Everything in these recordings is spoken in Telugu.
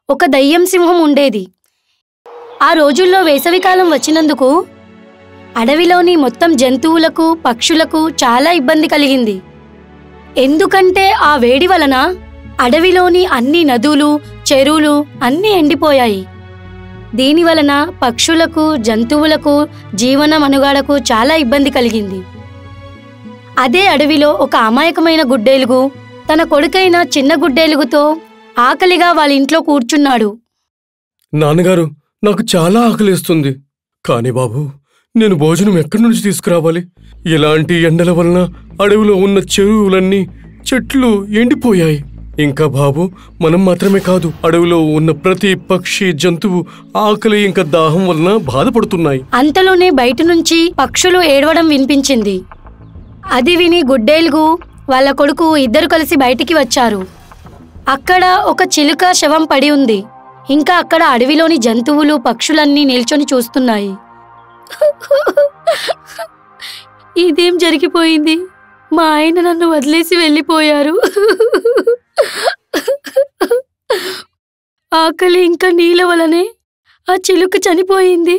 ఒక దయ్యం సింహం ఉండేది ఆ రోజుల్లో వేసవికాలం వచ్చినందుకు అడవిలోని మొత్తం జంతువులకు పక్షులకు చాలా ఇబ్బంది కలిగింది ఎందుకంటే ఆ వేడి వలన అడవిలోని అన్ని నదులు చెరువులు అన్నీ ఎండిపోయాయి దీని వలన పక్షులకు జంతువులకు జీవన మనుగాడకు చాలా ఇబ్బంది కలిగింది అదే అడవిలో ఒక అమాయకమైన గుడ్డేలుగు తన కొడుకైన చిన్న గుడ్డేలుగుతో ఆకలిగా వాళ్ళ ఇంట్లో కూర్చున్నాడు నాన్నగారు నాకు చాలా ఆకలిస్తుంది కాని బాబు నేను భోజనం ఎక్కడి నుంచి తీసుకురావాలి ఇలాంటి ఎండల వలన అడవిలో ఉన్న చెరువులన్నీ చెట్లు ఎండిపోయాయి ఇంకా బాబు మనం మాత్రమే కాదు అడవిలో ఉన్న ప్రతి పక్షి జంతువు ఆకలి ఇంకా దాహం వలన బాధపడుతున్నాయి అంతలోనే బయట నుంచి పక్షులు ఏడవడం వినిపించింది అది విని గుడ్డేలుగు వాళ్ళ కొడుకు ఇద్దరు కలిసి బయటికి వచ్చారు అక్కడ ఒక చిలుక శవం పడి ఉంది ఇంకా అక్కడ అడవిలోని జంతువులు పక్షులన్నీ నిల్చొని చూస్తున్నాయి ఇదేం జరిగిపోయింది మా ఆయన నన్ను వదిలేసి వెళ్ళిపోయారు ఆకలి ఇంకా నీళ్ళ వలనే ఆ చిలుక చనిపోయింది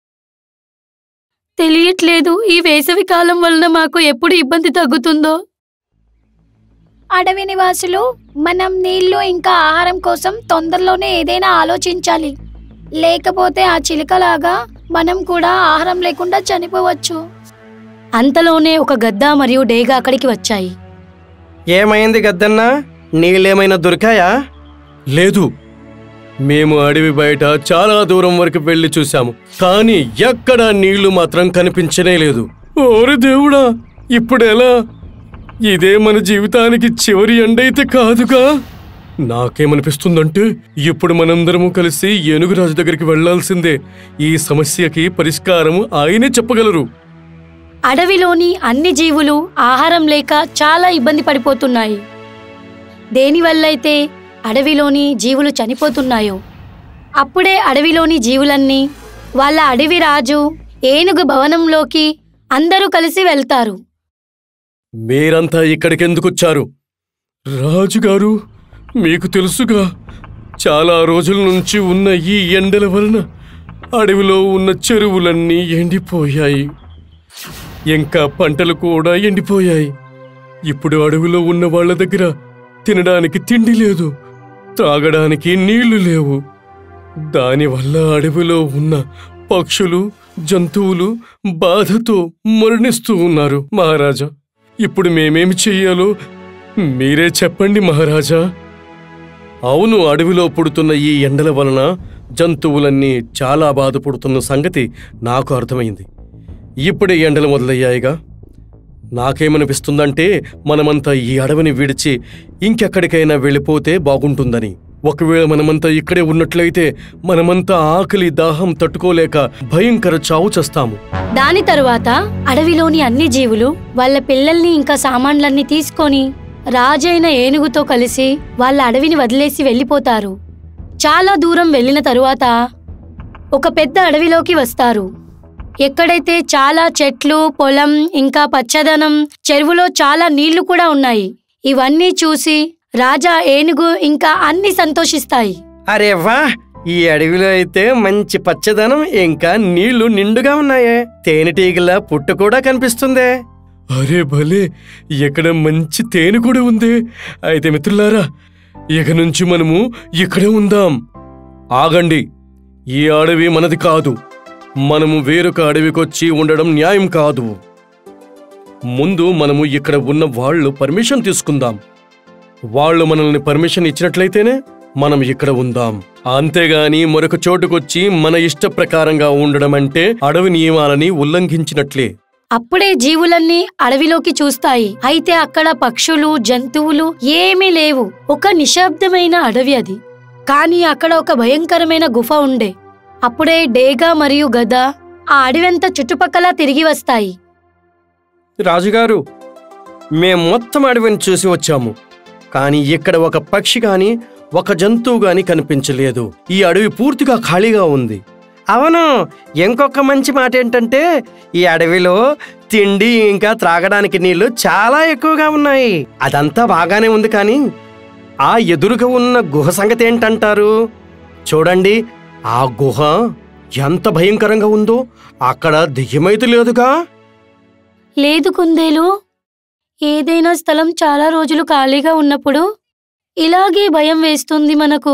తెలియట్లేదు ఈ వేసవి కాలం వలన మాకు ఎప్పుడు ఇబ్బంది తగ్గుతుందో అడవి నివాసులు మనం నీళ్లు ఇంకా ఆహారం కోసం తొందరలోనే ఏదైనా ఆలోచించాలి లేకపోతే ఆ చిలుకలాగా మనం కూడా ఆహారం లేకుండా చనిపోవచ్చు అంతలోనే ఒక గద్ద మరియు డేగ అక్కడికి వచ్చాయి ఏమైంది గద్దన్నా నీళ్ళేమైనా దొరికాయా లేదు మేము అడవి బయట చాలా దూరం వరకు వెళ్లి చూశాము కానీ ఎక్కడా నీళ్లు మాత్రం కనిపించనే లేదు ఓరి దేవుడా ఇప్పుడెలా ఇదే మన జీవితానికి చివరి ఎండైతే కాదుగా నాకేమనిపిస్తుందంటే ఇప్పుడు మనందరము కలిసి ఏనుగురాజు దగ్గరికి వెళ్లాల్సిందే ఈ సమస్యకి పరిష్కారం ఆయనే చెప్పగలరు అడవిలోని అన్ని జీవులు ఆహారం లేక చాలా ఇబ్బంది పడిపోతున్నాయి దేనివల్లైతే అడవిలోని జీవులు చనిపోతున్నాయో అప్పుడే అడవిలోని జీవులన్నీ వాళ్ళ అడవి రాజు ఏనుగు భవనంలోకి అందరూ కలిసి వెళ్తారు మీరంతా ఇక్కడికెందుకొచ్చారు రాజుగారు మీకు తెలుసుగా చాలా రోజుల నుంచి ఉన్న ఈ ఎండల వలన అడవిలో ఉన్న చెరువులన్నీ ఎండిపోయాయి ఇంకా పంటలు కూడా ఎండిపోయాయి ఇప్పుడు అడవిలో ఉన్న వాళ్ళ దగ్గర తినడానికి తిండి లేదు త్రాగడానికి నీళ్లు లేవు దానివల్ల అడవిలో ఉన్న పక్షులు జంతువులు బాధతో మరణిస్తూ ఉన్నారు మహారాజా ఇప్పుడు మేమేమి చెయ్యాలో మీరే చెప్పండి మహారాజా అవును అడవిలో పుడుతున్న ఈ ఎండల వలన జంతువులన్నీ చాలా బాధపడుతున్న సంగతి నాకు అర్థమైంది ఇప్పుడే ఎండలు మొదలయ్యాయిగా నాకేమనిపిస్తుందంటే మనమంతా ఈ అడవిని విడిచి ఇంకెక్కడికైనా వెళ్ళిపోతే బాగుంటుందని ఒకవేళ మనమంతా ఇక్కడే ఉన్నట్లయితే మనమంతా ఆకలి దాహం తట్టుకోలేక భయంకర చావు చస్తాము దాని తరువాత అడవిలోని అన్ని జీవులు వాళ్ళ పిల్లల్ని ఇంకా సామాన్లన్నీ తీసుకొని రాజైన ఏనుగుతో కలిసి వాళ్ళ అడవిని వదిలేసి వెళ్ళిపోతారు చాలా దూరం వెళ్ళిన తరువాత ఒక పెద్ద అడవిలోకి వస్తారు ఎక్కడైతే చాలా చెట్లు పొలం ఇంకా పచ్చదనం చెరువులో చాలా నీళ్లు కూడా ఉన్నాయి ఇవన్నీ చూసి రాజా ఏనుగు ఇంకా అన్ని సంతోషిస్తాయి అరే వా ఈ అడవిలో అయితే మంచి పచ్చదనం ఇంకా నీళ్లు నిండుగా ఉన్నాయే తేనెటీగల పుట్టు కూడా కనిపిస్తుందే అరే భలే ఇక్కడ మంచి తేనె కూడా ఉంది అయితే మిత్రులారా ఇక నుంచి మనము ఇక్కడే ఉందాం ఆగండి ఈ అడవి మనది కాదు మనము వేరొక అడవికొచ్చి ఉండడం న్యాయం కాదు ముందు మనము ఇక్కడ ఉన్న వాళ్ళు పర్మిషన్ తీసుకుందాం వాళ్ళు మనల్ని పర్మిషన్ ఇచ్చినట్లయితేనే మనం ఇక్కడ ఉందాం అంతేగాని మరొక చోటుకొచ్చి మన ఇష్ట ప్రకారంగా ఉండడం అంటే అడవి నియమాలని ఉల్లంఘించినట్లే అప్పుడే జీవులన్నీ అడవిలోకి చూస్తాయి అయితే అక్కడ పక్షులు జంతువులు ఏమీ లేవు ఒక నిశ్శబ్దమైన అడవి అది కానీ అక్కడ ఒక భయంకరమైన గుఫ ఉండే అప్పుడే డేగా మరియు గద ఆ అడవంతా చుట్టుపక్కల తిరిగి వస్తాయి రాజుగారు మేం మొత్తం అడవిని చూసి వచ్చాము కానీ ఇక్కడ ఒక పక్షి గాని ఒక జంతువు గాని కనిపించలేదు ఈ అడవి పూర్తిగా ఖాళీగా ఉంది అవును ఇంకొక మంచి మాట ఏంటంటే ఈ అడవిలో తిండి ఇంకా త్రాగడానికి నీళ్లు చాలా ఎక్కువగా ఉన్నాయి అదంతా బాగానే ఉంది కానీ ఆ ఎదురుగా ఉన్న గుహ సంగతి ఏంటంటారు చూడండి ఆ గుహ ఎంత భయంకరంగా ఉందో అక్కడ దెయ్యమైతే లేదుగా లేదు కుందేలు ఏదైనా స్థలం చాలా రోజులు ఖాళీగా ఉన్నప్పుడు ఇలాగే భయం వేస్తుంది మనకు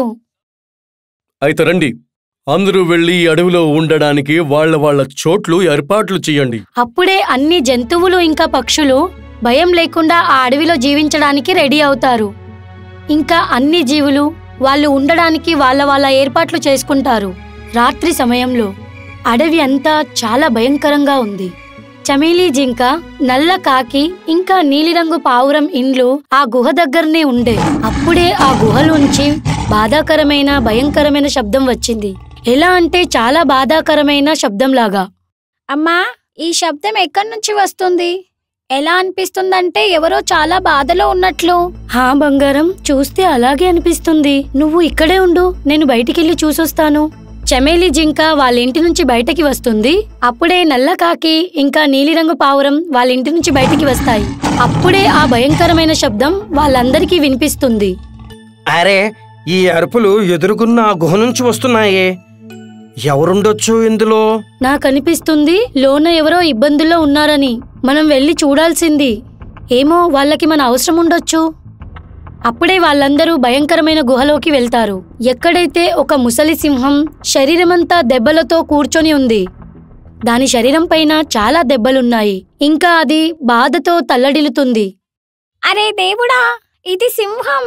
అయితే రండి అందరూ వెళ్ళి ఈ అడవిలో ఉండడానికి వాళ్ళ వాళ్ళ చోట్లు ఏర్పాట్లు చేయండి అప్పుడే అన్ని జంతువులు ఇంకా పక్షులు భయం లేకుండా ఆ అడవిలో జీవించడానికి రెడీ అవుతారు ఇంకా అన్ని జీవులు వాళ్ళు ఉండడానికి వాళ్ళ వాళ్ళ ఏర్పాట్లు చేసుకుంటారు రాత్రి సమయంలో అడవి అంతా చాలా భయంకరంగా ఉంది చమేలీ జింక నల్ల కాకి ఇంకా నీలిరంగు పావురం ఇండ్లు ఆ గుహ దగ్గరనే ఉండే అప్పుడే ఆ గుహలోంచి బాధాకరమైన భయంకరమైన శబ్దం వచ్చింది ఎలా అంటే చాలా బాధాకరమైన శబ్దంలాగా అమ్మా ఈ శబ్దం ఎక్కడి నుంచి వస్తుంది ఎలా అనిపిస్తుందంటే ఎవరో చాలా బాధలో ఉన్నట్లు హా బంగారం చూస్తే అలాగే అనిపిస్తుంది నువ్వు ఇక్కడే ఉండు నేను బయటికెళ్ళి చూసొస్తాను చమేలి జింక వాళ్ళ ఇంటి నుంచి బయటకి వస్తుంది అప్పుడే నల్ల కాకి ఇంకా నీలిరంగు పావురం వాళ్ళ ఇంటి నుంచి బయటికి వస్తాయి అప్పుడే ఆ భయంకరమైన శబ్దం వాళ్ళందరికీ వినిపిస్తుంది అరే ఈ అరుపులు ఎదురుగున్న ఆ గుహ నుంచి వస్తున్నాయే ఎవరుండొచ్చు ఇందులో నాకనిపిస్తుంది లోన ఎవరో ఇబ్బందుల్లో ఉన్నారని మనం వెళ్ళి చూడాల్సింది ఏమో వాళ్ళకి మన అవసరం ఉండొచ్చు అప్పుడే వాళ్ళందరూ భయంకరమైన గుహలోకి వెళ్తారు ఎక్కడైతే ఒక ముసలి సింహం శరీరమంతా దెబ్బలతో కూర్చొని ఉంది దాని శరీరం పైన చాలా దెబ్బలున్నాయి ఇంకా అది బాధతో తల్లడిల్లుతుంది అరే దేవుడా ఇది సింహం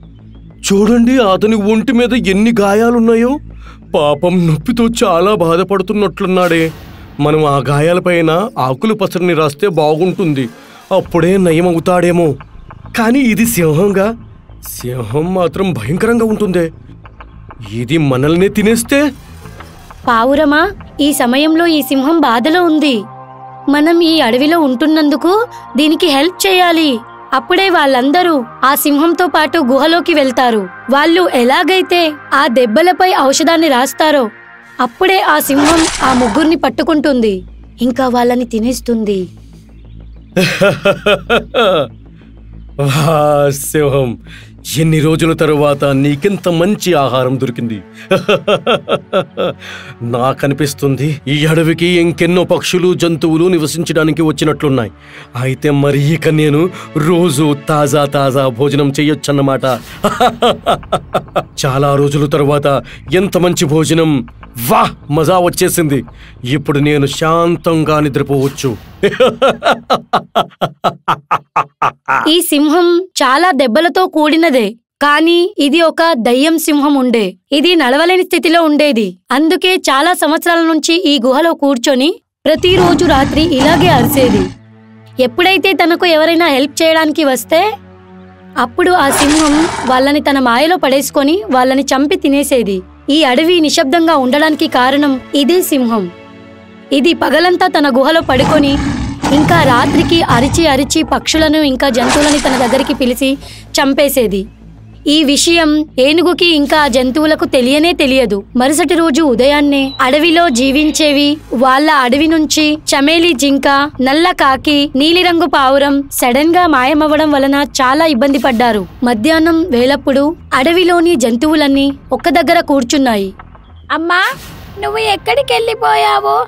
చూడండి అతని ఒంటి మీద ఎన్ని గాయాలున్నాయో పాపం నొప్పితో చాలా బాధపడుతున్నట్లున్నాడే మనం ఆ గాయాలపైన ఆకులు పసరిని రాస్తే బాగుంటుంది అప్పుడే నయమవుతాడేమో కానీ ఇది సింహంగా సింహం మాత్రం భయంకరంగా ఉంటుందే ఇది మనల్ని తినేస్తే పావురమా ఈ సమయంలో ఈ సింహం బాధలో ఉంది మనం ఈ అడవిలో ఉంటున్నందుకు దీనికి హెల్ప్ చేయాలి అప్పుడే వాళ్ళందరూ ఆ సింహంతో పాటు గుహలోకి వెళ్తారు వాళ్ళు ఎలాగైతే ఆ దెబ్బలపై ఔషధాన్ని రాస్తారో అప్పుడే ఆ సింహం ఆ ముగ్గురిని పట్టుకుంటుంది ఇంకా వాళ్ళని తినేస్తుంది వా, సింహం ఎన్ని రోజుల తరువాత నీకింత మంచి ఆహారం దొరికింది నాకనిపిస్తుంది ఈ అడవికి ఇంకెన్నో పక్షులు జంతువులు నివసించడానికి వచ్చినట్లున్నాయి అయితే మరి ఇక నేను రోజు తాజా తాజా భోజనం చేయొచ్చన్నమాట చాలా రోజుల తరువాత ఎంత మంచి భోజనం వా మజా వచ్చేసింది ఇప్పుడు నేను శాంతంగా నిద్రపోవచ్చు ఈ సింహం చాలా దెబ్బలతో కూడినదే కానీ ఇది ఒక దయ్యం సింహం ఉండే ఇది నడవలేని స్థితిలో ఉండేది అందుకే చాలా సంవత్సరాల నుంచి ఈ గుహలో కూర్చొని ప్రతిరోజు రాత్రి ఇలాగే అరిసేది ఎప్పుడైతే తనకు ఎవరైనా హెల్ప్ చేయడానికి వస్తే అప్పుడు ఆ సింహం వాళ్ళని తన మాయలో పడేసుకొని వాళ్ళని చంపి తినేసేది ఈ అడవి నిశ్శబ్దంగా ఉండడానికి కారణం ఇదే సింహం ఇది పగలంతా తన గుహలో పడుకొని ఇంకా రాత్రికి అరిచి అరిచి పక్షులను ఇంకా జంతువులని తన దగ్గరికి పిలిచి చంపేసేది ఈ విషయం ఏనుగుకి ఇంకా ఆ జంతువులకు తెలియనే తెలియదు మరుసటి రోజు ఉదయాన్నే అడవిలో జీవించేవి వాళ్ళ అడవి నుంచి చమేలి జింక నల్ల కాకి నీలిరంగు పావురం సడన్ గా మాయమవ్వడం వలన చాలా ఇబ్బంది పడ్డారు మధ్యాహ్నం వేలప్పుడు అడవిలోని జంతువులన్నీ ఒక్క దగ్గర కూర్చున్నాయి అమ్మా నువ్వు ఎక్కడికి వెళ్ళిపోయావో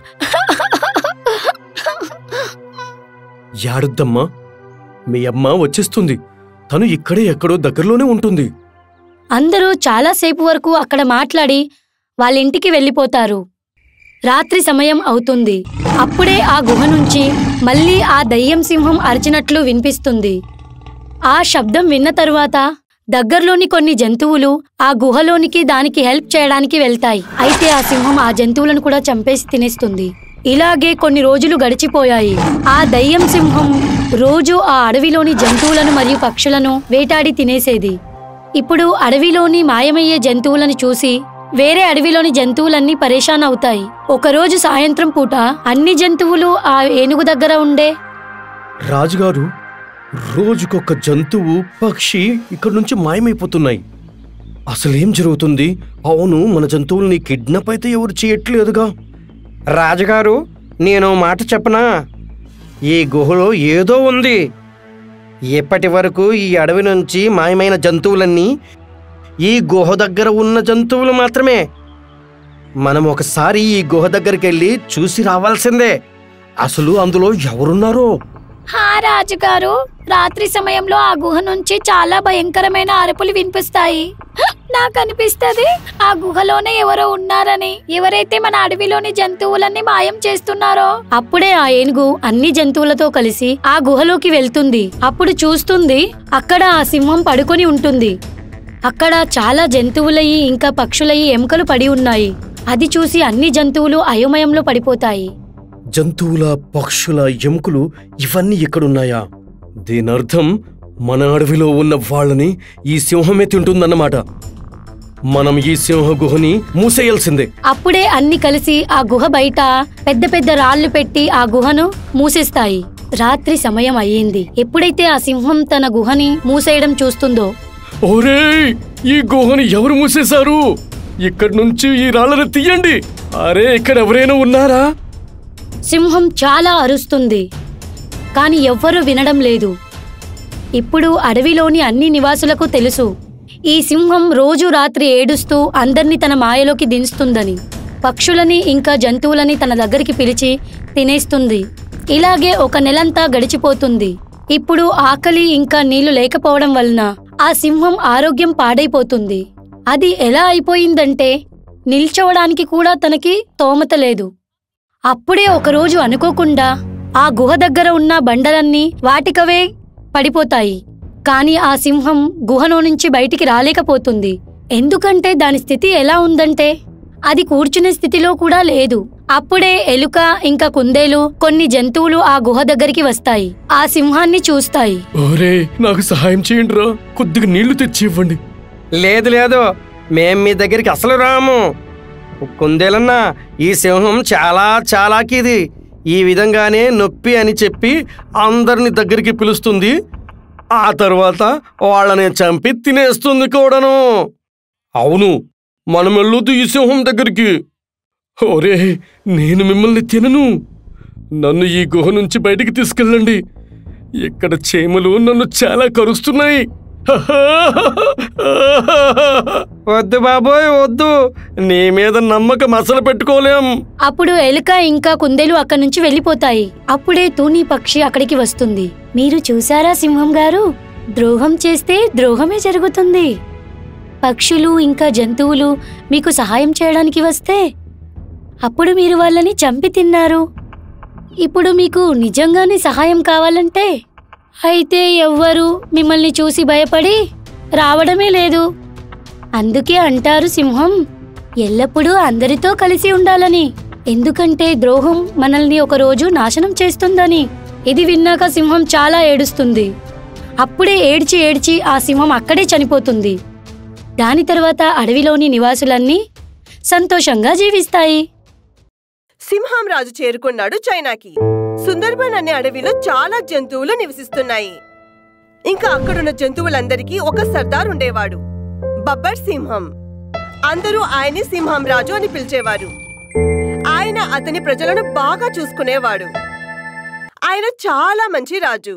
యాడుద్దమ్మా మీ అమ్మ వచ్చేస్తుంది తను ఇక్కడే ఎక్కడో దగ్గరలోనే ఉంటుంది అందరూ చాలాసేపు వరకు అక్కడ మాట్లాడి వాళ్ళ ఇంటికి వెళ్ళిపోతారు రాత్రి సమయం అవుతుంది అప్పుడే ఆ గుహ నుంచి మళ్ళీ ఆ దయ్యం సింహం అరిచినట్లు వినిపిస్తుంది ఆ శబ్దం విన్న తరువాత దగ్గరలోని కొన్ని జంతువులు ఆ గుహలోనికి దానికి హెల్ప్ చేయడానికి వెళ్తాయి అయితే ఆ సింహం ఆ జంతువులను కూడా చంపేసి తినేస్తుంది ఇలాగే కొన్ని రోజులు గడిచిపోయాయి ఆ దయ్యం సింహం రోజు ఆ అడవిలోని జంతువులను మరియు పక్షులను వేటాడి తినేసేది ఇప్పుడు అడవిలోని మాయమయ్యే జంతువులను చూసి వేరే అడవిలోని జంతువులన్నీ పరేషాన్ అవుతాయి ఒకరోజు సాయంత్రం పూట అన్ని జంతువులు ఆ ఏనుగు దగ్గర ఉండే రాజుగారు రోజుకొక జంతువు పక్షి ఇక్కడి నుంచి మాయమైపోతున్నాయి అసలేం జరుగుతుంది అవును మన జంతువుల్ని కిడ్నాప్ అయితే ఎవరు చేయట్లేదుగా రాజుగారు నేను మాట చెప్పనా ఈ గుహలో ఏదో ఉంది ఇప్పటి వరకు ఈ అడవి నుంచి మాయమైన జంతువులన్నీ ఈ గుహ దగ్గర ఉన్న జంతువులు మాత్రమే మనం ఒకసారి ఈ గుహ దగ్గరికి వెళ్ళి చూసి రావాల్సిందే అసలు అందులో ఎవరున్నారో హా రాజుగారు రాత్రి సమయంలో ఆ గుహ నుంచి చాలా భయంకరమైన అరుపులు వినిపిస్తాయి హ! నాకు అనిపిస్తది ఆ గుహలోనే ఎవరో ఉన్నారని ఎవరైతే మన అడవిలోని జంతువులన్నీ మాయం చేస్తున్నారో అప్పుడే ఆ ఏనుగు అన్ని జంతువులతో కలిసి ఆ గుహలోకి వెళ్తుంది అప్పుడు చూస్తుంది అక్కడ ఆ సింహం పడుకొని ఉంటుంది అక్కడ చాలా జంతువులయి ఇంకా పక్షులయి ఎముకలు పడి ఉన్నాయి అది చూసి అన్ని జంతువులు అయోమయంలో పడిపోతాయి జంతువుల పక్షుల ఎముకలు ఇవన్నీ ఇక్కడున్నాయా దీని అర్థం మన అడవిలో ఉన్న వాళ్ళని ఈ సింహమే తింటుందన్నమాట మనం ఈ సింహ గుహని మూసేయాల్సిందే అప్పుడే అన్ని కలిసి ఆ గుహ బయట పెద్ద పెద్ద రాళ్లు పెట్టి ఆ గుహను మూసేస్తాయి రాత్రి సమయం అయ్యింది ఎప్పుడైతే ఆ సింహం తన గుహని మూసేయడం చూస్తుందో ఒరేయ్ ఈ గుహని ఎవరు మూసేశారు ఇక్కడి నుంచి ఈ రాళ్ళని తీయండి అరే ఇక్కడ ఎవరైనా ఉన్నారా సింహం చాలా అరుస్తుంది కాని ఎవ్వరూ వినడం లేదు ఇప్పుడు అడవిలోని అన్ని నివాసులకు తెలుసు ఈ సింహం రోజు రాత్రి ఏడుస్తూ అందర్నీ తన మాయలోకి దించుతుందని పక్షులని ఇంకా జంతువులని తన దగ్గరికి పిలిచి తినేస్తుంది ఇలాగే ఒక నెలంతా గడిచిపోతుంది ఇప్పుడు ఆకలి ఇంకా నీళ్లు లేకపోవడం వలన ఆ సింహం ఆరోగ్యం పాడైపోతుంది అది ఎలా అయిపోయిందంటే నిల్చోవడానికి కూడా తనకి తోమత లేదు అప్పుడే ఒకరోజు అనుకోకుండా ఆ గుహ దగ్గర ఉన్న బండలన్నీ వాటికవే పడిపోతాయి కాని ఆ సింహం గుహలో నుంచి బయటికి రాలేకపోతుంది ఎందుకంటే దాని స్థితి ఎలా ఉందంటే అది కూర్చునే స్థితిలో కూడా లేదు అప్పుడే ఎలుక ఇంకా కుందేలు కొన్ని జంతువులు ఆ గుహ దగ్గరికి వస్తాయి ఆ సింహాన్ని చూస్తాయి ఒరే నాకు సహాయం చేయండి రా కొద్దిగా నీళ్లు తెచ్చి ఇవ్వండి లేదు లేదు మేం మీ దగ్గరికి అసలు రాము కుందేలన్నా ఈ సింహం చాలా చాలాకిది ఈ విధంగానే నొప్పి అని చెప్పి అందరిని దగ్గరికి పిలుస్తుంది ఆ తర్వాత వాళ్ళని చంపి తినేస్తుంది కూడాను అవును మనం వెళ్ళొద్దు ఈ సింహం దగ్గరికి ఒరే నేను మిమ్మల్ని తినను నన్ను ఈ గుహ నుంచి బయటికి తీసుకెళ్ళండి ఇక్కడ చీమలు నన్ను చాలా కరుస్తున్నాయి వద్దు బాబోయ్ వద్దు నీ మీద నమ్మకం అసలు పెట్టుకోలేం అప్పుడు ఎలుక ఇంకా కుందేలు అక్కడి నుంచి వెళ్ళిపోతాయి అప్పుడే తూని పక్షి అక్కడికి వస్తుంది మీరు చూసారా సింహం గారు ద్రోహం చేస్తే ద్రోహమే జరుగుతుంది పక్షులు ఇంకా జంతువులు మీకు సహాయం చేయడానికి వస్తే అప్పుడు మీరు వాళ్ళని చంపి తిన్నారు ఇప్పుడు మీకు నిజంగానే సహాయం కావాలంటే అయితే ఎవ్వరూ మిమ్మల్ని చూసి భయపడి రావడమే లేదు అందుకే అంటారు సింహం ఎల్లప్పుడూ అందరితో కలిసి ఉండాలని ఎందుకంటే ద్రోహం మనల్ని ఒకరోజు నాశనం చేస్తుందని ఇది విన్నాక సింహం చాలా ఏడుస్తుంది అప్పుడే ఏడ్చి ఏడ్చి ఆ సింహం అక్కడే చనిపోతుంది దాని తర్వాత అడవిలోని నివాసులన్నీ సంతోషంగా జీవిస్తాయి సింహం రాజు చేరుకున్నాడు చైనాకి సుందర్బన్ అనే అడవిలో చాలా జంతువులు నివసిస్తున్నాయి ఇంకా అక్కడున్న జంతువులందరికీ ఒక సర్దార్ ఉండేవాడు బబ్బర్ సింహం అందరూ ఆయన్ని సింహం రాజు అని పిలిచేవారు ఆయన అతని ప్రజలను బాగా చూసుకునేవాడు ఆయన చాలా మంచి రాజు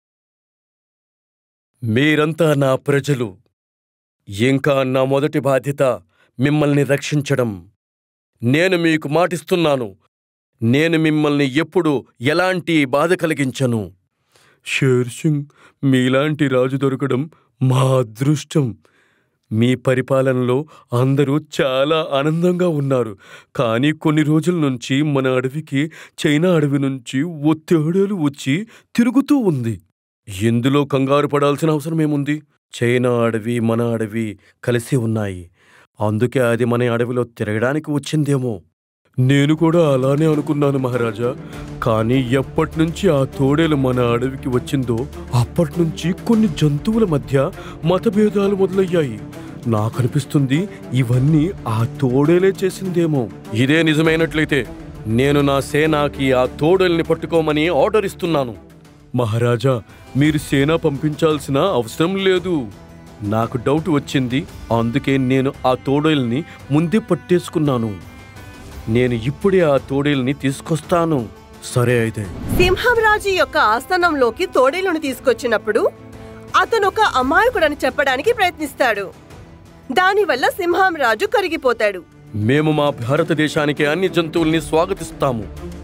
మీరంతా నా ప్రజలు ఇంకా నా మొదటి బాధ్యత మిమ్మల్ని రక్షించడం నేను మీకు మాటిస్తున్నాను నేను మిమ్మల్ని ఎప్పుడు ఎలాంటి బాధ కలిగించను షేర్ సింగ్ మీలాంటి రాజు దొరకడం మా అదృష్టం మీ పరిపాలనలో అందరూ చాలా ఆనందంగా ఉన్నారు కానీ కొన్ని రోజుల నుంచి మన అడవికి చైనా అడవి నుంచి ఒత్తిడలు వచ్చి తిరుగుతూ ఉంది ఎందులో కంగారు పడాల్సిన అవసరమేముంది చైనా అడవి మన అడవి కలిసి ఉన్నాయి అందుకే అది మన అడవిలో తిరగడానికి వచ్చిందేమో నేను కూడా అలానే అనుకున్నాను మహారాజా కానీ ఎప్పటి నుంచి ఆ తోడేలు మన అడవికి వచ్చిందో అప్పటి నుంచి కొన్ని జంతువుల మధ్య మతభేదాలు మొదలయ్యాయి నాకనిపిస్తుంది ఇవన్నీ ఆ తోడేలే చేసిందేమో ఇదే నిజమైనట్లయితే నేను నా సేనాకి ఆ తోడేల్ని పట్టుకోమని ఆర్డర్ ఇస్తున్నాను మహారాజా మీరు సేన పంపించాల్సిన అవసరం లేదు నాకు డౌట్ వచ్చింది అందుకే నేను ఆ తోడేల్ని ముందే పట్టేసుకున్నాను నేను ఇప్పుడే ఆ తోడేల్ని తీసుకొస్తాను సరే అయితే సింహం రాజు యొక్క ఆస్థానంలోకి తోడేలును తీసుకొచ్చినప్పుడు అతను ఒక అమాయకుడని చెప్పడానికి ప్రయత్నిస్తాడు దానివల్ల సింహం రాజు కరిగిపోతాడు మేము మా భారతదేశానికి అన్ని జంతువుల్ని స్వాగతిస్తాము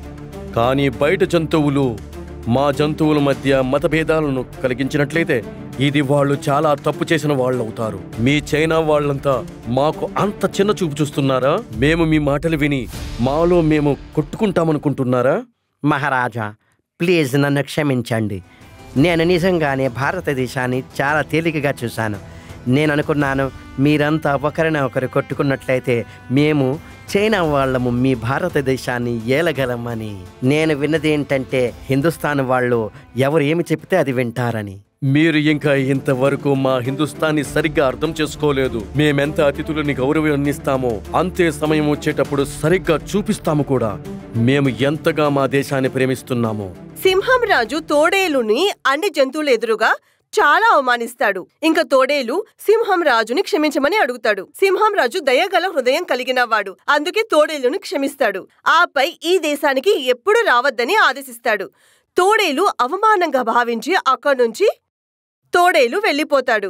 కానీ బయట జంతువులు మా జంతువుల మధ్య మతభేదాలను కలిగించినట్లయితే ఇది వాళ్ళు చాలా తప్పు చేసిన వాళ్ళు అవుతారు మీ చైనా వాళ్ళంతా మాకు అంత చిన్న చూపు చూస్తున్నారా మేము మీ మాటలు విని మాలో మేము కొట్టుకుంటామనుకుంటున్నారా మహారాజా ప్లీజ్ నన్ను క్షమించండి నేను నిజంగానే భారతదేశాన్ని చాలా తేలికగా చూశాను నేను అనుకున్నాను మీరంతా ఒకరిని ఒకరు కొట్టుకున్నట్లయితే మేము చైనా వాళ్ళము మీ భారతదేశాన్ని ఏలగలమని నేను విన్నది ఏంటంటే హిందుస్థాన్ వాళ్ళు ఎవరు ఏమి చెప్తే అది వింటారని మీరు ఇంకా ఇంతవరకు మా హిందుస్థాన్ని సరిగ్గా అర్థం చేసుకోలేదు మేమెంత అతిథులని గౌరవాన్నిస్తామో అంతే సమయం వచ్చేటప్పుడు సరిగ్గా చూపిస్తాము కూడా మేము ఎంతగా మా దేశాన్ని ప్రేమిస్తున్నామో సింహం రాజు తోడేలుని అన్ని జంతువుల ఎదురుగా చాలా అవమానిస్తాడు ఇంకా తోడేలు సింహం రాజుని క్షమించమని అడుగుతాడు సింహం రాజు దయగల హృదయం కలిగిన వాడు అందుకే తోడేలుని క్షమిస్తాడు ఆపై ఈ దేశానికి ఎప్పుడు రావద్దని ఆదేశిస్తాడు తోడేలు అవమానంగా భావించి అక్కడి నుంచి తోడేలు వెళ్ళిపోతాడు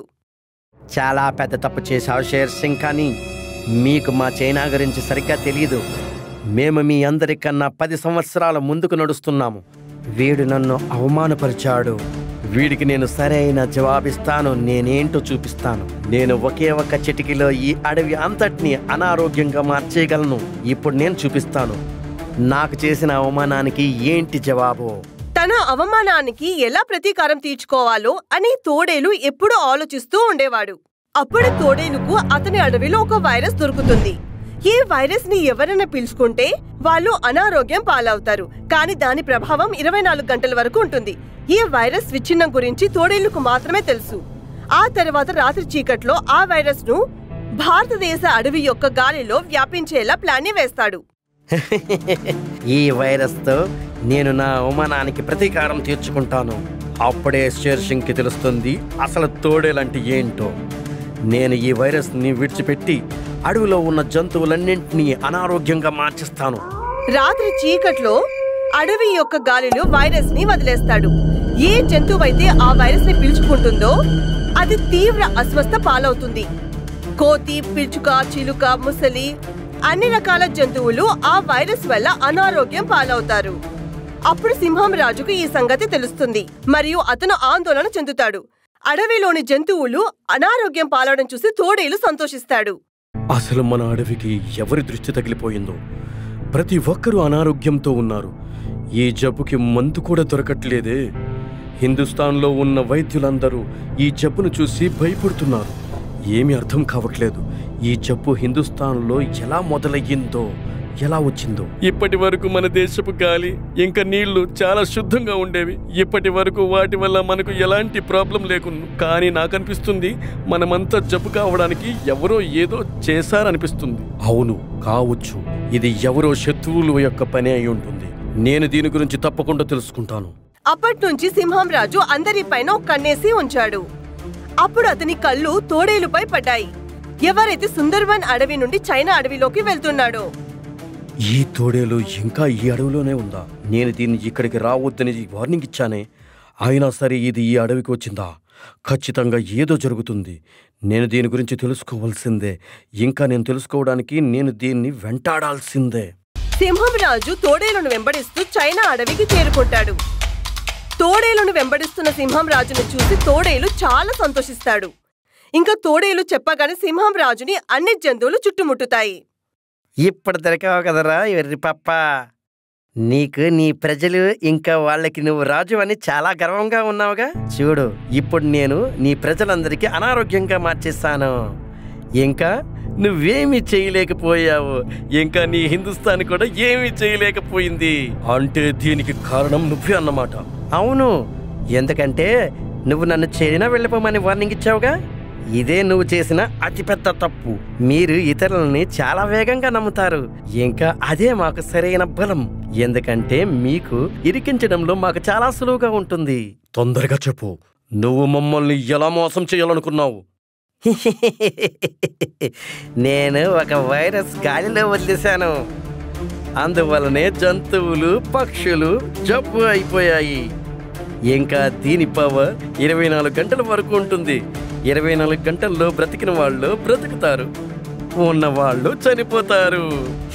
చాలా పెద్ద తప్పు చేశావు షేర్ సింగ్ కానీ మీకు మా చైనా గురించి సరిగ్గా తెలియదు మేము మీ అందరికన్నా పది సంవత్సరాల ముందుకు నడుస్తున్నాము వీడు నన్ను అవమానపరిచాడు వీడికి నేను సరైన జవాబిస్తాను నేనేంటో చూపిస్తాను నేను ఒకే ఒక్క చిటికలో ఈ అడవి అంతటిని అనారోగ్యంగా మార్చేయగలను ఇప్పుడు నేను చూపిస్తాను నాకు చేసిన అవమానానికి ఏంటి జవాబు తన అవమానానికి ఎలా ప్రతీకారం తీర్చుకోవాలో అని తోడేలు ఎప్పుడూ ఆలోచిస్తూ ఉండేవాడు అప్పుడు తోడేలుకు అతని అడవిలో ఒక వైరస్ దొరుకుతుంది ఈ వైరస్ ని ఎవరైనా పీల్చుకుంటే వాళ్ళు అనారోగ్యం పాలవుతారు కానీ దాని ప్రభావం ఇరవై నాలుగు గంటల వరకు ఉంటుంది ఈ వైరస్ విచ్ఛిన్నం గురించి తోడేలుకు మాత్రమే తెలుసు ఆ తర్వాత రాత్రి చీకట్లో ఆ వైరస్ ను భారతదేశ అడవి యొక్క గాలిలో వ్యాపించేలా ప్లాన్ ని వేస్తాడు ఈ వైరస్తో నేను నా అవమానానికి ప్రతీకారం తీర్చుకుంటాను అప్పుడే షేర్షింగ్కి తెలుస్తుంది అసలు తోడేలంటే ఏంటో నేను ఈ వైరస్ని విడిచిపెట్టి అడవిలో ఉన్న జంతువులన్నింటినీ అనారోగ్యంగా మార్చిస్తాను రాత్రి చీకట్లో అడవి యొక్క గాలిలో వైరస్ ని వదిలేస్తాడు ఏ జంతువైతే ఆ వైరస్ ని పీల్చుకుంటుందో అది తీవ్ర అస్వస్థ పాలవుతుంది కోతి పిచ్చుక చిలుక ముసలి అన్ని రకాల జంతువులు ఆ వైరస్ వల్ల అనారోగ్యం పాలవుతారు అప్పుడు సింహం రాజుకు ఈ సంగతి తెలుస్తుంది మరియు అతను ఆందోళన చెందుతాడు అడవిలోని జంతువులు అనారోగ్యం పాలవడం చూసి తోడేలు సంతోషిస్తాడు అసలు మన అడవికి ఎవరి దృష్టి తగిలిపోయిందో ప్రతి ఒక్కరూ అనారోగ్యంతో ఉన్నారు ఈ జబ్బుకి మందు కూడా దొరకట్లేదే హిందుస్థాన్లో ఉన్న వైద్యులందరూ ఈ జబ్బును చూసి భయపడుతున్నారు ఏమీ అర్థం కావట్లేదు ఈ జబ్బు హిందుస్థాన్లో ఎలా మొదలయ్యిందో ఎలా వచ్చిందో ఇప్పటి వరకు మన దేశపు గాలి ఇంకా నీళ్లు చాలా శుద్ధంగా ఉండేవి ఇప్పటి వరకు వాటి వల్ల మనకు ఎలాంటి ప్రాబ్లం లేకున్నా కానీ నాకు అనిపిస్తుంది మనమంతా జబ్బు కావడానికి ఎవరో ఏదో చేశారనిపిస్తుంది అవును కావచ్చు ఇది ఎవరో శత్రువుల యొక్క పని అయి ఉంటుంది నేను దీని గురించి తప్పకుండా తెలుసుకుంటాను అప్పట్నుంచి సింహం రాజు అందరిపైన ఒక కన్నేసి ఉంచాడు అప్పుడు అతని కళ్ళు తోడేలుపై పడ్డాయి ఎవరైతే సుందర్బన్ అడవి నుండి చైనా అడవిలోకి వెళ్తున్నాడో ఈ తోడేలు ఇంకా ఈ అడవిలోనే ఉందా నేను దీన్ని ఇక్కడికి రావద్దని వార్నింగ్ ఇచ్చానే అయినా సరే ఇది ఈ అడవికి వచ్చిందా ఖచ్చితంగా ఏదో జరుగుతుంది నేను దీని గురించి తెలుసుకోవాల్సిందే ఇంకా నేను తెలుసుకోవడానికి నేను దీన్ని వెంటాడాల్సిందే సింహం రాజు తోడేలును వెంబడిస్తూ చైనా అడవికి చేరుకుంటాడు తోడేలును వెంబడిస్తున్న సింహం రాజును చూసి తోడేలు చాలా సంతోషిస్తాడు ఇంకా తోడేలు చెప్పగానే సింహం రాజుని అన్ని జంతువులు చుట్టుముట్టుతాయి ఇప్పుడు దొరికావు కదరా ఎర్రి పప్ప నీకు నీ ప్రజలు ఇంకా వాళ్ళకి నువ్వు రాజు అని చాలా గర్వంగా ఉన్నావుగా చూడు ఇప్పుడు నేను నీ ప్రజలందరికీ అనారోగ్యంగా మార్చేస్తాను ఇంకా నువ్వేమీ చేయలేకపోయావు ఇంకా నీ హిందుస్థాన్ కూడా ఏమీ చేయలేకపోయింది అంటే దీనికి కారణం నువ్వే అన్నమాట అవును ఎందుకంటే నువ్వు నన్ను చైనా వెళ్ళిపోమని వార్నింగ్ ఇచ్చావుగా ఇదే నువ్వు చేసిన అతిపెద్ద తప్పు మీరు ఇతరులని చాలా వేగంగా నమ్ముతారు ఇంకా అదే మాకు సరైన బలం ఎందుకంటే మీకు ఇరికించడంలో మాకు చాలా సులువుగా ఉంటుంది తొందరగా చెప్పు నువ్వు మమ్మల్ని ఎలా మోసం చేయాలనుకున్నావు నేను ఒక వైరస్ గాలిలో వదిలేశాను అందువలనే జంతువులు పక్షులు జబ్బు అయిపోయాయి ఇంకా దీని పవర్ ఇరవై నాలుగు గంటల వరకు ఉంటుంది ఇరవై నాలుగు గంటల్లో బ్రతికిన వాళ్ళు బ్రతుకుతారు ఉన్న వాళ్ళు చనిపోతారు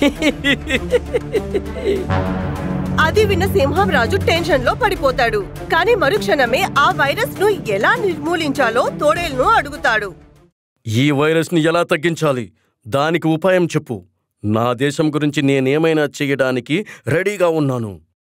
అది విన్న సింహం రాజు టెన్షన్ లో పడిపోతాడు కానీ మరుక్షణమే ఆ వైరస్ ను ఎలా నిర్మూలించాలో తోడేలును అడుగుతాడు ఈ వైరస్ని ఎలా తగ్గించాలి దానికి ఉపాయం చెప్పు నా దేశం గురించి నేనేమైనా చేయడానికి రెడీగా ఉన్నాను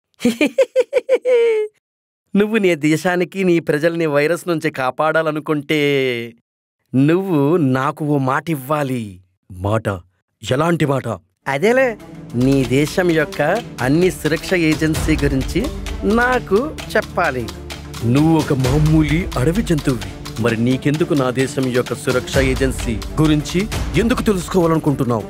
నువ్వు నీ దేశానికి నీ ప్రజల్ని వైరస్ నుంచి కాపాడాలనుకుంటే నువ్వు నాకు ఓ మాట ఇవ్వాలి మాట ఎలాంటి మాట అదేలే నీ దేశం యొక్క అన్ని సురక్ష ఏజెన్సీ గురించి నాకు చెప్పాలి నువ్వు ఒక మామూలి అడవి జంతువువి మరి నీకెందుకు నా దేశం యొక్క సురక్ష ఏజెన్సీ గురించి ఎందుకు తెలుసుకోవాలనుకుంటున్నావు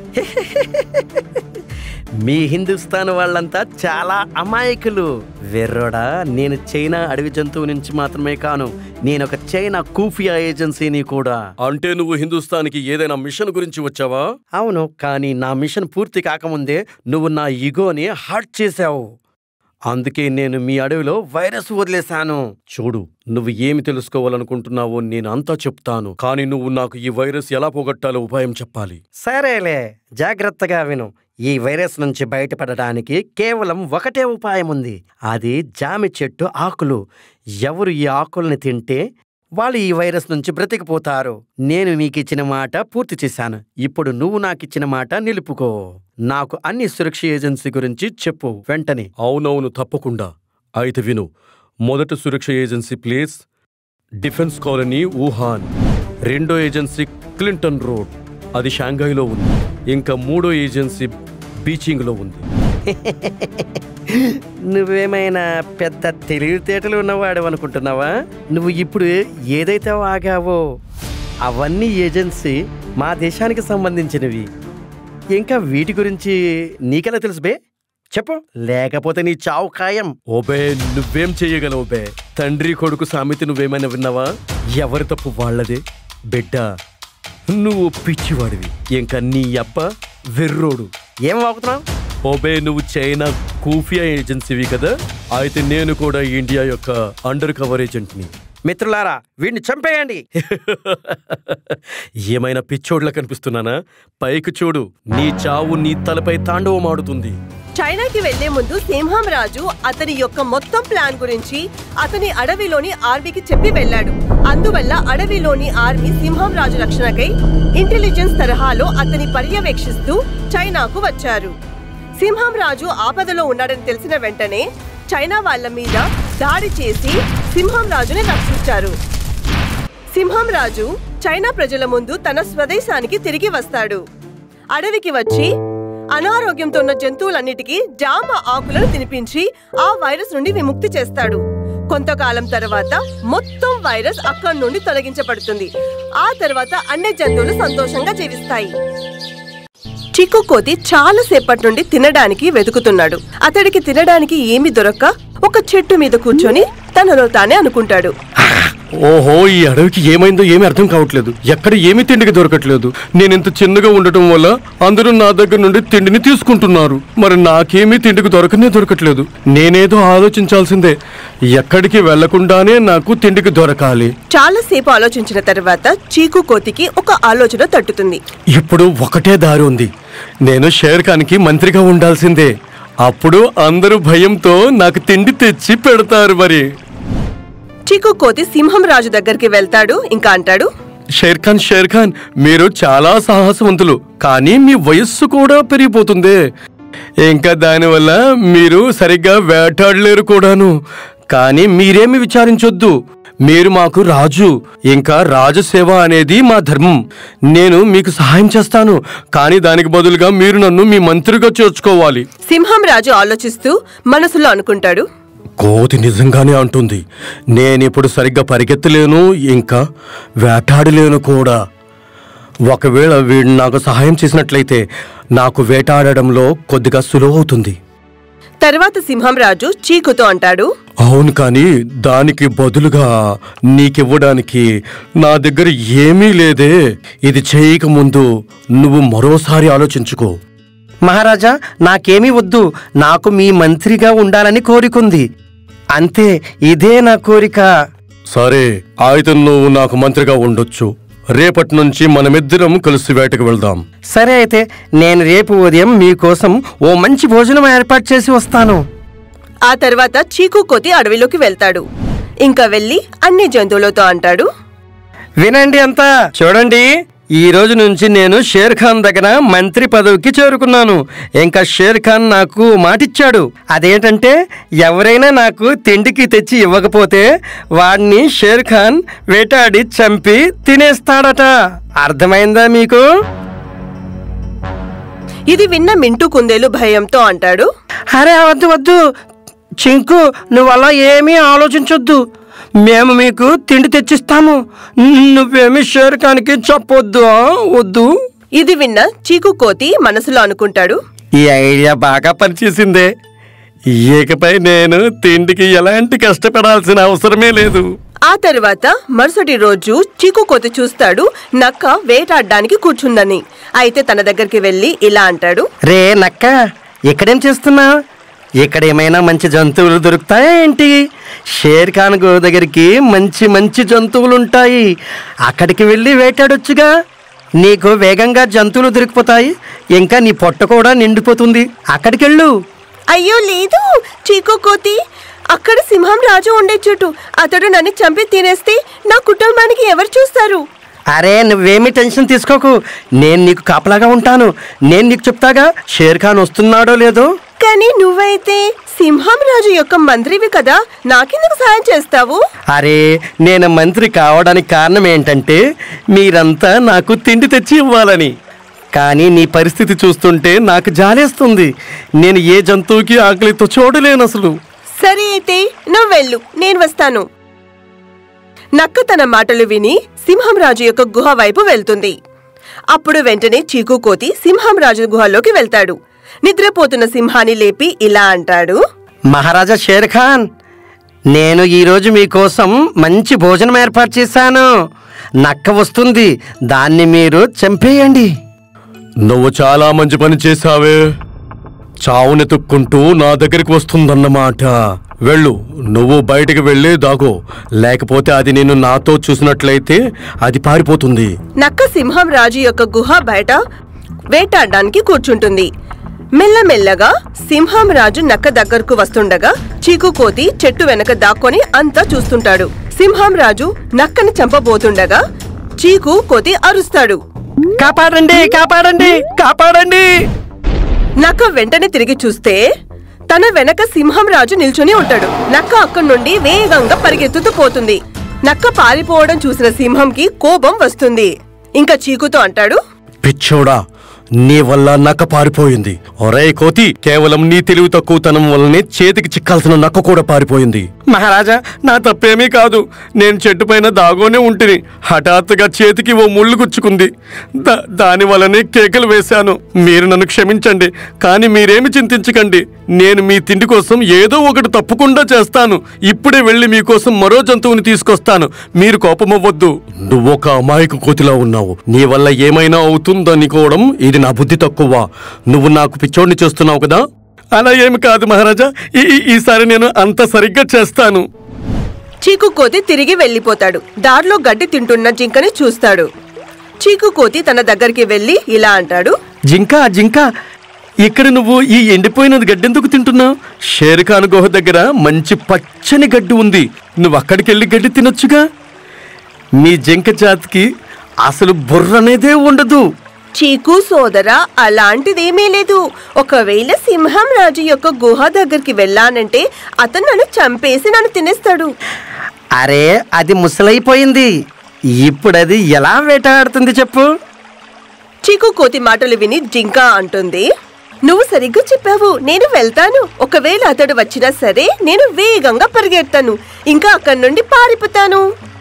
మీ హిందుస్థాన్ వాళ్ళంతా చాలా అమాయకులు వెర్రోడా నేను చైనా అడవి జంతువు నుంచి మాత్రమే కాను నేను ఒక చైనా కూఫియా ఏజెన్సీని కూడా అంటే నువ్వు హిందుస్థాన్కి ఏదైనా మిషన్ గురించి వచ్చావా అవును కానీ నా మిషన్ పూర్తి కాకముందే నువ్వు నా ఇగోని హర్ట్ చేశావు అందుకే నేను మీ అడవిలో వైరస్ వదిలేశాను చూడు నువ్వు ఏమి తెలుసుకోవాలనుకుంటున్నావో నేను అంతా చెప్తాను కానీ నువ్వు నాకు ఈ వైరస్ ఎలా పోగొట్టాలో ఉపాయం చెప్పాలి సరేలే జాగ్రత్తగా విను ఈ వైరస్ నుంచి బయటపడడానికి కేవలం ఒకటే ఉపాయం ఉంది అది జామి చెట్టు ఆకులు ఎవరు ఈ ఆకుల్ని తింటే వాళ్ళు ఈ వైరస్ నుంచి బ్రతికిపోతారు నేను మీకిచ్చిన మాట పూర్తి చేశాను ఇప్పుడు నువ్వు నాకిచ్చిన మాట నిలుపుకో నాకు అన్ని సురక్ష ఏజెన్సీ గురించి చెప్పు వెంటనే అవునవును తప్పకుండా అయితే విను మొదటి Suraksha agency place defence colony Wuhan రెండో ఏజెన్సీ క్లింటన్ రోడ్ అది షాంఘైలో ఉంది ఇంకా మూడో ఏజెన్సీ బీచింగ్లో ఉంది నువ్వేమైనా పెద్ద తెలివితేటలు ఉన్నవాడు అనుకుంటున్నావా నువ్వు ఇప్పుడు ఏదైతే వాగావో అవన్నీ ఏజెన్సీ మా దేశానికి సంబంధించినవి ఇంకా వీటి గురించి నీకెలా తెలుసు బే చెప్పు లేకపోతే నీ చావు ఖాయం ఓబే నువ్వేం చెయ్యగలవు బే తండ్రి కొడుకు సామెత నువ్వేమైనా విన్నావా ఎవరి తప్పు వాళ్ళదే బిడ్డ నువ్వు పిచ్చివాడివి ఇంకా నీ అప్ప వెర్రోడు ఏం వాగుతున్నావు ఓబే నువ్వు చైనా కూఫియా ఏజెన్సీవి కదా అయితే నేను కూడా ఇండియా యొక్క అండర్ కవర్ ఏజెంట్ని మిత్రులారా వీడిని చంపేయండి ఏమైనా పిచ్చోడ్లా కనిపిస్తున్నానా పైకి చూడు నీ చావు నీ తలపై తాండవమాడుతుంది చైనాకి వెళ్లే ముందు సింహం రాజు అతని యొక్క మొత్తం ప్లాన్ గురించి అతని అడవిలోని ఆర్మీకి చెప్పి వెళ్ళాడు అందువల్ల అడవిలోని ఆర్మీ సింహం రాజు రక్షణకై ఇంటెలిజెన్స్ తరహాలో అతని పర్యవేక్షిస్తూ చైనాకు వచ్చారు సింహం రాజు ఆపదలో ఉన్నాడని తెలిసిన వెంటనే చైనా వాళ్ళ మీద దాడి చేసి సింహం రాజుని రక్షించారు సింహం రాజు చైనా ప్రజల ముందు తన స్వదేశానికి తిరిగి వస్తాడు అడవికి వచ్చి అనారోగ్యంతో ఉన్న జంతువులన్నిటికీ జామ ఆకులను తినిపించి ఆ వైరస్ నుండి విముక్తి చేస్తాడు కొంతకాలం తర్వాత మొత్తం వైరస్ అక్కడి నుండి తొలగించబడుతుంది ఆ తర్వాత అన్ని జంతువులు సంతోషంగా జీవిస్తాయి చిక్కు కోతి చాలా సేపటి నుండి తినడానికి వెతుకుతున్నాడు అతడికి తినడానికి ఏమి దొరక్క ఒక చెట్టు మీద కూర్చొని తనలో తానే అనుకుంటాడు ఓహో ఈ అడవికి ఏమైందో ఏమీ అర్థం కావట్లేదు ఎక్కడ ఏమీ తిండికి దొరకట్లేదు నేను ఇంత చిన్నగా ఉండటం వల్ల అందరూ నా దగ్గర నుండి తిండిని తీసుకుంటున్నారు మరి నాకేమీ తిండికి దొరకనే దొరకట్లేదు నేనేదో ఆలోచించాల్సిందే ఎక్కడికి వెళ్లకుండానే నాకు తిండికి దొరకాలి చాలా సేపు ఆలోచించిన తర్వాత చీకు కోతికి ఒక ఆలోచన తట్టుతుంది ఇప్పుడు ఒకటే దారి ఉంది నేను షేర్ ఖాన్కి మంత్రిగా ఉండాల్సిందే అప్పుడు అందరూ భయంతో నాకు తిండి తెచ్చి పెడతారు మరి చీకు కోతి సింహం రాజు దగ్గరికి వెళ్తాడు ఇంకా అంటాడు షేర్ ఖాన్ షేర్ ఖాన్ మీరు చాలా సాహసవంతులు కానీ మీ వయస్సు కూడా పెరిగిపోతుంది ఇంకా దానివల్ల మీరు సరిగ్గా వేటాడలేరు కూడాను కానీ మీరేమి విచారించొద్దు మీరు మాకు రాజు ఇంకా రాజసేవ అనేది మా ధర్మం నేను మీకు సహాయం చేస్తాను కానీ దానికి బదులుగా మీరు నన్ను మీ మంత్రిగా చేర్చుకోవాలి సింహం రాజు ఆలోచిస్తూ మనసులో అనుకుంటాడు కోతి నిజంగానే అంటుంది నేనిప్పుడు సరిగ్గా పరిగెత్తలేను ఇంకా వేటాడలేను కూడా ఒకవేళ వీడు నాకు సహాయం చేసినట్లయితే నాకు వేటాడడంలో కొద్దిగా సులువవుతుంది తర్వాత సింహం రాజు చీకుతో అంటాడు అవును కానీ దానికి బదులుగా నీకివ్వడానికి నా దగ్గర ఏమీ లేదే ఇది చేయకముందు నువ్వు మరోసారి ఆలోచించుకో మహారాజా నాకేమీ వద్దు నాకు మీ మంత్రిగా ఉండాలని కోరికుంది అంతే ఇదే నా కోరిక సరే అయితే నువ్వు నాకు మంత్రిగా ఉండొచ్చు రేపటి నుంచి మనమిద్దరం కలిసి వేటకు వెళ్దాం సరే అయితే నేను రేపు ఉదయం మీకోసం ఓ మంచి భోజనం ఏర్పాటు చేసి వస్తాను ఆ తర్వాత చీకు కోతి అడవిలోకి వెళ్తాడు ఇంకా వెళ్ళి అన్ని జంతువులతో అంటాడు వినండి అంతా చూడండి ఈ రోజు నుంచి నేను షేర్ ఖాన్ దగ్గర మంత్రి పదవికి చేరుకున్నాను ఇంకా షేర్ ఖాన్ నాకు మాటిచ్చాడు అదేంటంటే ఎవరైనా నాకు తిండికి తెచ్చి ఇవ్వకపోతే వాడిని షేర్ ఖాన్ వేటాడి చంపి తినేస్తాడట అర్థమైందా మీకు ఇది విన్న మింటూ కుందేలు భయంతో అంటాడు అరే వద్దు వద్దు చింకు నువ్వు అలా ఏమీ ఆలోచించొద్దు మేము మీకు తిండి తెచ్చిస్తాము నువ్వేమి షేర్ ఖాన్కి చెప్పొద్దు ఆ? వద్దు ఇది విన్న చీకు కోతి మనసులో అనుకుంటాడు ఈ ఐడియా బాగా పనిచేసిందే ఇకపై నేను తిండికి ఎలాంటి కష్టపడాల్సిన అవసరమే లేదు ఆ తర్వాత మరుసటి రోజు చీకు కోతి చూస్తాడు నక్క వేటాడడానికి కూర్చుందని అయితే తన దగ్గరికి వెళ్ళి ఇలా అంటాడు రే నక్క ఇక్కడేం చేస్తున్నా ఇక్కడ ఏమైనా మంచి జంతువులు దొరుకుతాయా ఏంటి షేర్ ఖాన్ గో దగ్గరికి మంచి మంచి జంతువులు ఉంటాయి అక్కడికి వెళ్ళి వేటాడొచ్చుగా నీకు వేగంగా జంతువులు దొరికిపోతాయి ఇంకా నీ పొట్ట కూడా నిండిపోతుంది అక్కడికి వెళ్ళు అయ్యో లేదు చీకు కోతి అక్కడ సింహం రాజు ఉండే చుట్టూ అతడు నన్ను చంపి తినేస్తే నా కుటుంబానికి ఎవరు చూస్తారు అరే నువ్వేమీ టెన్షన్ తీసుకోకు నేను నీకు కాపలాగా ఉంటాను నేను నీకు చెప్తాగా షేర్ ఖాన్ వస్తున్నాడో లేదో కానీ నువ్వైతే సింహం రాజు యొక్క మంత్రివి కదా నాకెందుకు సాయం చేస్తావు అరే నేను మంత్రి కావడానికి కారణం ఏంటంటే మీరంతా నాకు తిండి తెచ్చి ఇవ్వాలని కానీ నీ పరిస్థితి చూస్తుంటే నాకు జాలేస్తుంది నేను ఏ జంతువుకి ఆకలితో చూడలేను అసలు సరే అయితే నువ్వు వెళ్ళు నేను వస్తాను నక్క తన మాటలు విని సింహం రాజు యొక్క గుహ వైపు వెళ్తుంది అప్పుడు వెంటనే చీకు కోతి సింహం రాజు గుహలోకి వెళ్తాడు నిద్రపోతున్న సింహాన్ని లేపి ఇలా అంటాడు మహారాజా షేర్ ఖాన్ నేను ఈరోజు మీకోసం మంచి భోజనం ఏర్పాటు చేశాను నక్క వస్తుంది దాన్ని మీరు చంపేయండి నువ్వు చాలా మంచి పని చేశావే చావునెతుక్కుంటూ నా దగ్గరికి వస్తుందన్నమాట వెళ్ళు నువ్వు బయటికి వెళ్ళి దాగో లేకపోతే అది నేను నాతో చూసినట్లయితే అది పారిపోతుంది నక్క సింహం రాజు యొక్క గుహ బయట వేటాడడానికి కూర్చుంటుంది మెల్లమెల్లగా సింహం రాజు నక్క దగ్గరకు వస్తుండగా చీకు కోతి చెట్టు వెనక దాక్కొని అంతా చూస్తుంటాడు సింహం రాజు నక్కని చంపబోతుండగా చీకు కోతి అరుస్తాడు కాపాడండి కాపాడండి కాపాడండి నక్క వెంటనే తిరిగి చూస్తే తన వెనక సింహం రాజు నిల్చుని ఉంటాడు నక్క అక్కడి నుండి వేగంగా పరిగెత్తుతూ పోతుంది నక్క పారిపోవడం చూసిన సింహంకి కోపం వస్తుంది ఇంకా చీకుతో అంటాడు పిచ్చోడా నీ వల్ల నక్క పారిపోయింది ఒరే కోతి కేవలం నీ తెలివి తక్కువతనం వల్లనే చేతికి చిక్కాల్సిన నక్క కూడా పారిపోయింది మహారాజా నా తప్పేమీ కాదు నేను చెట్టు పైన దాగోనే ఉంటిని హఠాత్తుగా చేతికి ఓ ముళ్ళు గుచ్చుకుంది దా దాని వల్లనే కేకలు వేశాను మీరు నన్ను క్షమించండి కానీ మీరేమి చింతించకండి నేను మీ తిండి కోసం ఏదో ఒకటి తప్పకుండా చేస్తాను ఇప్పుడే వెళ్ళి మీకోసం మరో జంతువుని తీసుకొస్తాను మీరు కోపమవ్వద్దు నువ్వు ఒక అమాయక కోతిలా ఉన్నావు నీ వల్ల ఏమైనా అవుతుందనుకోవడం ఇది నా బుద్ధి తక్కువ నువ్వు నాకు పిచ్చోడిని చేస్తున్నావు కదా అలా ఏమి కాదు మహారాజా ఈ- ఈ- ఈసారి నేను అంత సరిగ్గా చేస్తాను చీకు కోతి తిరిగి వెళ్ళిపోతాడు దారిలో గడ్డి తింటున్న జింకని చూస్తాడు చీకు కోతి తన దగ్గరికి వెళ్ళి ఇలా అంటాడు జింక జింక ఇక్కడ నువ్వు ఈ ఎండిపోయినది గడ్డెందుకు తింటున్నావు షేర్ఖాన్ గుహ దగ్గర మంచి పచ్చని గడ్డి ఉంది నువ్వు అక్కడికి వెళ్ళి గడ్డి తినొచ్చుగా మీ జింక జాతికి అసలు బుర్ర అనేదే ఉండదు చీకు సోదరా అలాంటిదేమీ లేదు ఒకవేళ సింహం రాజు యొక్క గుహ దగ్గరికి వెళ్ళానంటే అతను నన్ను చంపేసి నన్ను తినేస్తాడు అరే అది ముసలైపోయింది ఇప్పుడు అది ఎలా వేటాడుతుంది చెప్పు చీకు కోతి మాటలు విని జింక అంటుంది నువ్వు సరిగ్గా చెప్పావు నేను వెళ్తాను ఒకవేళ అతడు వచ్చినా సరే నేను వేగంగా పరిగెడతాను ఇంకా అక్కడి నుండి పారిపోతాను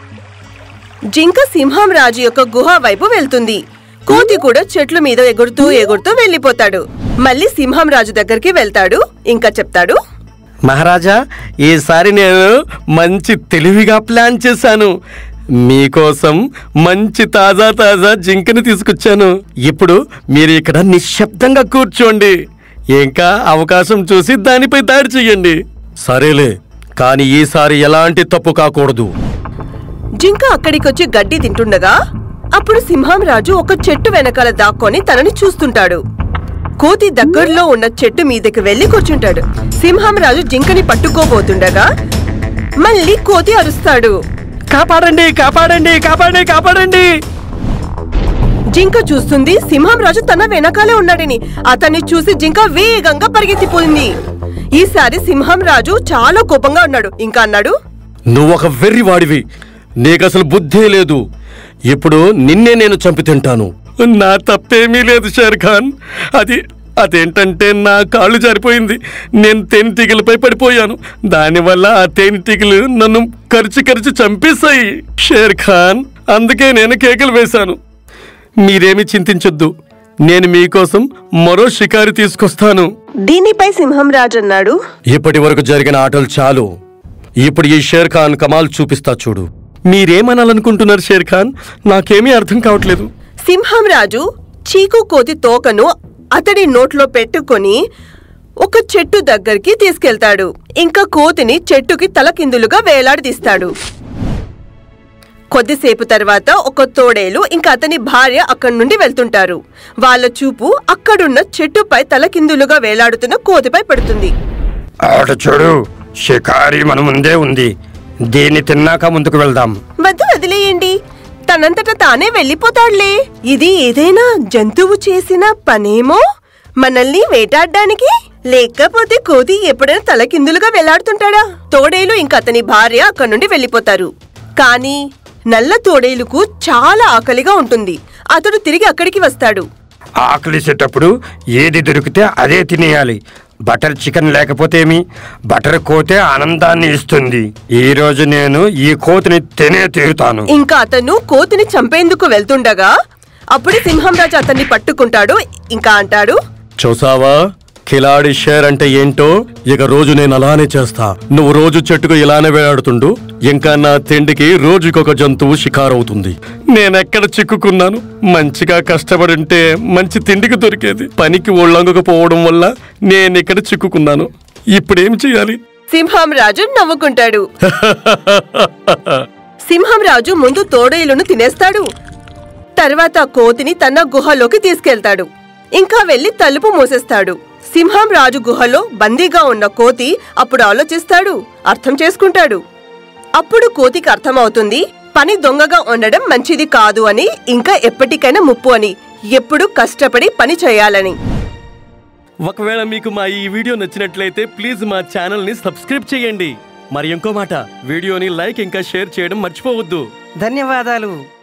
జింక సింహం రాజు యొక్క గుహ వైపు వెళ్తుంది కోతి కూడా చెట్ల మీద ఎగురుతూ ఎగురుతూ వెళ్ళిపోతాడు మళ్ళీ సింహం రాజు దగ్గరికి వెళ్తాడు ఇంకా చెప్తాడు మహారాజా ఈసారి నేను మంచి తెలివిగా ప్లాన్ చేశాను మీకోసం మంచి తాజా తాజా జింకని తీసుకొచ్చాను ఇప్పుడు మీరు ఇక్కడ నిశ్శబ్దంగా కూర్చోండి ఇంకా అవకాశం చూసి దానిపై దాడి చెయ్యండి సరేలే కానీ ఈసారి ఎలాంటి తప్పు కాకూడదు జింక అక్కడికొచ్చి గడ్డి తింటుండగా అప్పుడు సింహం రాజు ఒక చెట్టు వెనకాల దాక్కొని తనని చూస్తుంటాడు కోతి దగ్గరలో ఉన్న చెట్టు మీదకి వెళ్లి కూర్చుంటాడు సింహం రాజు జింకని పట్టుకోబోతుండగా మళ్ళీ కోతి అరుస్తాడు కాపాడండి కాపాడండి కాపాడండి కాపాడండి జింక చూస్తుంది సింహం రాజు తన వెనకాలే ఉన్నాడని అతన్ని చూసి జింక వేగంగా పరిగెత్తిపోయింది ఈసారి సింహం రాజు చాలా కోపంగా ఉన్నాడు ఇంకా అన్నాడు నువ్వొక వెర్రివాడివి నీకసలు బుద్ధే లేదు ఇప్పుడు నిన్నే నేను చంపి తింటాను నా తప్పేమీ లేదు షేర్ ఖాన్ అది అదేంటంటే నా కాళ్ళు జారిపోయింది నేను తేనెటీగలపై పడిపోయాను దానివల్ల ఆ తేనెటీగలు నన్ను కరిచి కరిచి చంపేశాయి షేర్ ఖాన్ అందుకే నేను కేకలు వేశాను మీరేమి చింతించొద్దు నేను మీకోసం మరో షికారు తీసుకొస్తాను దీనిపై సింహం రాజు అన్నాడు ఇప్పటి వరకు జరిగిన ఆటలు చాలు ఇప్పుడు ఈ షేర్ ఖాన్ కమాల్ చూపిస్తా చూడు మీరేమనాలనుకుంటున్నారు షేర్ ఖాన్ నాకేమీ అర్థం కావట్లేదు సింహం రాజు చీకు కోతి తోకను అతడి నోట్లో పెట్టుకొని ఒక చెట్టు దగ్గరికి తీసుకెళ్తాడు ఇంకా కోతిని చెట్టుకి తలకిందులుగా వేలాడదీస్తాడు కొద్దిసేపు తర్వాత ఒక తోడేలు ఇంకా అతని భార్య అక్కడి నుండి వెళ్తుంటారు వాళ్ళ చూపు అక్కడున్న చెట్టుపై తలకిందులుగా వేలాడుతున్న కోతిపై పడుతుంది ఆట చూడు షికారి మన ముందే ఉంది దీన్ని తిన్నాక ముందుకు వెళ్దాం వద్దు వదిలేయండి తనంతట తానే వెళ్ళిపోతాడులే ఇది ఏదైనా జంతువు చేసిన పనేమో మనల్ని వేటాడడానికి లేకపోతే కోతి ఎప్పుడైనా తలకిందులుగా వెళ్లాడుతుంటాడా తోడేలు ఇంకా అతని భార్య అక్కడి నుండి వెళ్ళిపోతారు కానీ నల్ల తోడేలుకు చాలా ఆకలిగా ఉంటుంది అతడు తిరిగి అక్కడికి వస్తాడు ఆకలిసేటప్పుడు ఏది దొరికితే అదే తినేయాలి బటర్ చికెన్ లేకపోతే ఏమి బటర్ కోతే ఆనందాన్ని ఇస్తుంది ఈ రోజు నేను ఈ కోతిని తినే తీరుతాను ఇంకా అతను కోతిని చంపేందుకు వెళ్తుండగా అప్పుడే సింహంరాజు అతన్ని పట్టుకుంటాడు ఇంకా అంటాడు చూసావా కిలాడి షేర్ అంటే ఏంటో ఇక రోజు నేను అలానే చేస్తా నువ్వు రోజు చెట్టుకు ఇలానే వేలాడుతుండు ఇంకా నా తిండికి రోజుకొక జంతువు షికారవుతుంది నేనెక్కడ చిక్కుకున్నాను మంచిగా కష్టపడుంటే మంచి తిండికి దొరికేది పనికి ఒళ్ళంగకపోవడం వల్ల నేనిక్కడ చిక్కుకున్నాను ఇప్పుడేం చేయాలి సింహం రాజు నవ్వుకుంటాడు సింహం రాజు ముందు తోడేలును తినేస్తాడు తర్వాత కోతిని తన గుహలోకి తీసుకెళ్తాడు ఇంకా వెళ్లి తలుపు మూసేస్తాడు సింహం రాజు గుహలో బందీగా ఉన్న కోతి అప్పుడు ఆలోచిస్తాడు అర్థం చేసుకుంటాడు అప్పుడు కోతికి అర్థమవుతుంది పని దొంగగా ఉండడం మంచిది కాదు అని ఇంకా ఎప్పటికైనా ముప్పు అని ఎప్పుడు కష్టపడి పని చేయాలని ఒకవేళ మీకు మా ఈ వీడియో నచ్చినట్లయితే ప్లీజ్ మా ఛానల్ ని సబ్స్క్రైబ్ చేయండి మరి ఇంకో మాట వీడియోని లైక్ ఇంకా షేర్ చేయడం మర్చిపోవద్దు ధన్యవాదాలు